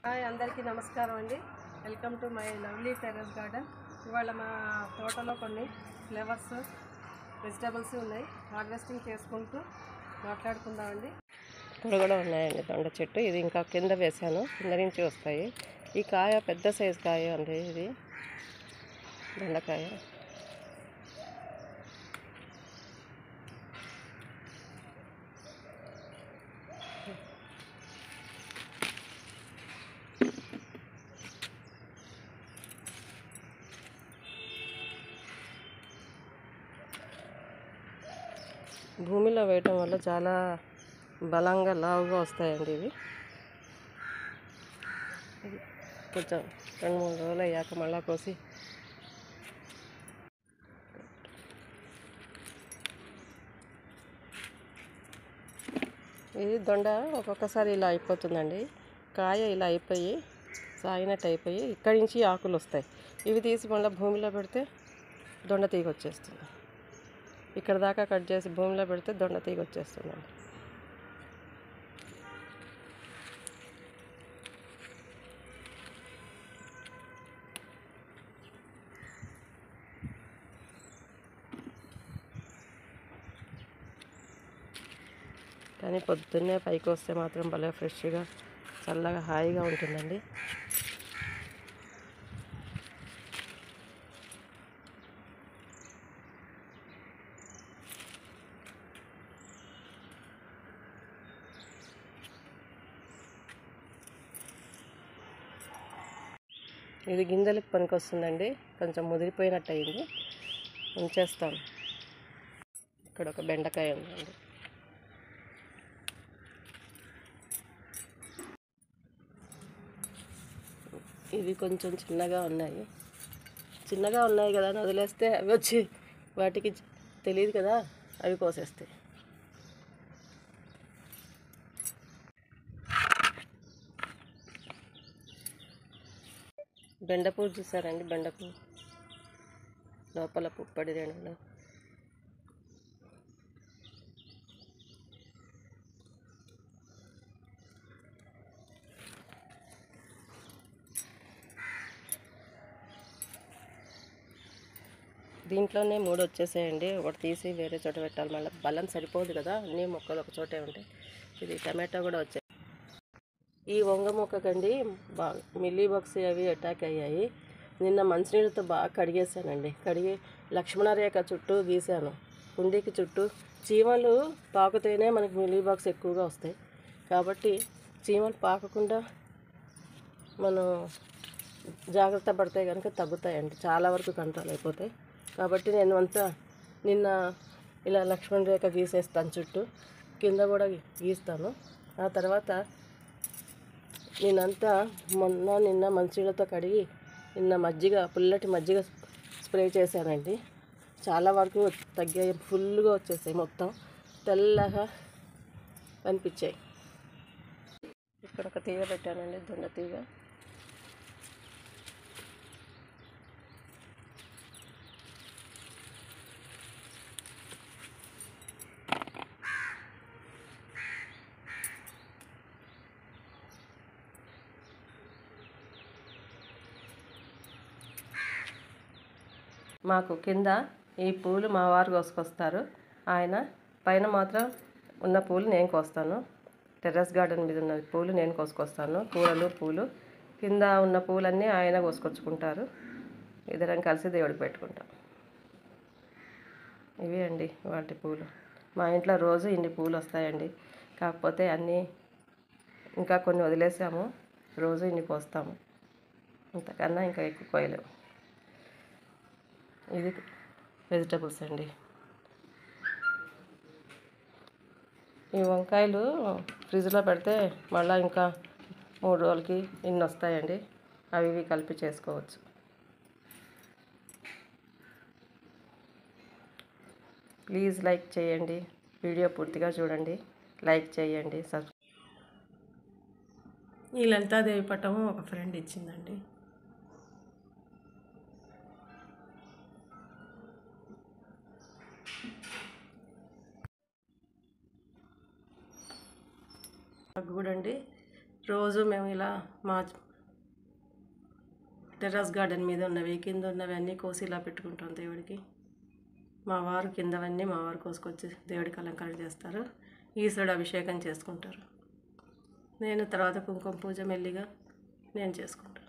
hi అందరికీ నమస్కారం అండి welcome to my lovely terrace garden ఇవాళ మా తోటలో కొన్ని ఫ్లవర్స్ వెజిటబుల్స్ ఉన్నాయి హార్వెస్టింగ్ చేసుకుంటూ మాట్లాడుకుందామండి ఇక్కడ కూడా ఉన్నాయండి దొండ చెట్టు ఇది ఇంకా కింద వేసాను కింద నుంచి వస్తాయి ఈ కాయ పెద్ద సైజు కాయ అండి ఇది దొండకాయ భూమిలో వేయటం వల్ల చాలా బలంగా లావుగా వస్తాయండి ఇవి ఇది కొంచెం రెండు మూడు రోజులు అయ్యాక మళ్ళా కోసి ఇది దొండ ఒక్కొక్కసారి ఇలా అయిపోతుందండి కాయ ఇలా అయిపోయి సాగినట్టు అయిపోయి ఇక్కడి నుంచి ఆకులు వస్తాయి ఇవి తీసి మళ్ళీ భూమిలో పెడితే దొండ తీగ వచ్చేస్తుంది ఇక్కడ దాకా కట్ చేసి భూమిలో పెడితే దొండ తీగ వచ్చేస్తుందండి కానీ పొద్దున్నే పైకి వస్తే మాత్రం భలే ఫ్రెష్గా చల్లగా హాయిగా ఉంటుందండి ఇది గింజలకు పనికొస్తుందండి కొంచెం ముదిరిపోయినట్టు అయింది ఉంచేస్తాం ఇక్కడ ఒక బెండకాయ ఉందండి ఇవి కొంచెం చిన్నగా ఉన్నాయి చిన్నగా ఉన్నాయి కదా అని వదిలేస్తే అవి వచ్చి వాటికి తెలియదు కదా అవి కోసేస్తాయి బెండపూ చూసారండి బెండపూ లోపల పుప్పడి రేణులు దీంట్లోనే మూడు వచ్చేసాయండి ఒకటి తీసి వేరే చోట పెట్టాలి మళ్ళీ బలం సరిపోదు కదా అన్ని మొక్కలు ఒక చోటే ఉంటాయి ఇది టమాటో కూడా వచ్చాయి ఈ వంగ మొక్కకండి బాగా మిల్లీ బాక్స్ అవి అటాక్ అయ్యాయి నిన్న మంచినీళ్ళతో బాగా కడిగేసానండి కడిగి లక్ష్మణ రేఖ చుట్టూ గీసాను కుండీకి చుట్టూ చీమలు పాకుతేనే మనకి మిల్లీ బాక్స్ ఎక్కువగా వస్తాయి కాబట్టి చీమలు పాకకుండా మనం జాగ్రత్త పడితే కనుక తగ్గుతాయండి చాలా వరకు కంట్రోల్ అయిపోతాయి కాబట్టి నేను అంతా నిన్న ఇలా లక్ష్మణ రేఖ గీసేస్తాను చుట్టూ కింద కూడా గీస్తాను ఆ తర్వాత నేనంతా మొన్న నిన్న మంచినీళ్ళతో కడిగి నిన్న మజ్జిగ పుల్లటి మజ్జిగ స్ప్రే చేశానండి చాలా వరకు తగ్గాయి ఫుల్గా వచ్చేసాయి మొత్తం తెల్లగా కనిపించాయి ఇక్కడ ఒక తీగ పెట్టానండి దొండ తీగ మాకు కింద ఈ పూలు మా వారు కోసుకొస్తారు ఆయన పైన మాత్రం ఉన్న పూలు నేను కోస్తాను టెర్రస్ గార్డెన్ మీద ఉన్న పూలు నేను కోసుకొస్తాను కూరలు పూలు కింద ఉన్న పూలన్నీ ఆయన కోసుకొచ్చుకుంటారు ఇద్దరం కలిసి దేవుడికి పెట్టుకుంటాం ఇవి అండి వాటి పూలు మా ఇంట్లో రోజు ఇన్ని పూలు వస్తాయండి కాకపోతే అన్నీ ఇంకా కొన్ని వదిలేసాము రోజు ఇన్ని కోస్తాము ఇంతకన్నా ఇంకా ఎక్కువ కోయలేము ఇది వెజిటబుల్స్ అండి ఈ వంకాయలు ఫ్రిడ్జ్లో పెడితే మళ్ళీ ఇంకా మూడు రోజులకి ఇన్ని వస్తాయండి అవి ఇవి కలిపి చేసుకోవచ్చు ప్లీజ్ లైక్ చేయండి వీడియో పూర్తిగా చూడండి లైక్ చేయండి సబ్ ఈ లలితాదేవి పటము ఒక ఫ్రెండ్ ఇచ్చిందండి చూడండి రోజు మేము ఇలా మా టెర్రస్ గార్డెన్ మీద ఉన్నవి కింద ఉన్నవి అన్నీ కోసి ఇలా పెట్టుకుంటాం దేవుడికి మా వారు కిందవన్నీ మా వారు కోసుకొచ్చి దేవుడికి అలంకరణ చేస్తారు ఈశ్వరుడు అభిషేకం చేసుకుంటారు నేను తర్వాత కుంకుమ పూజ మెల్లిగా నేను చేసుకుంటాను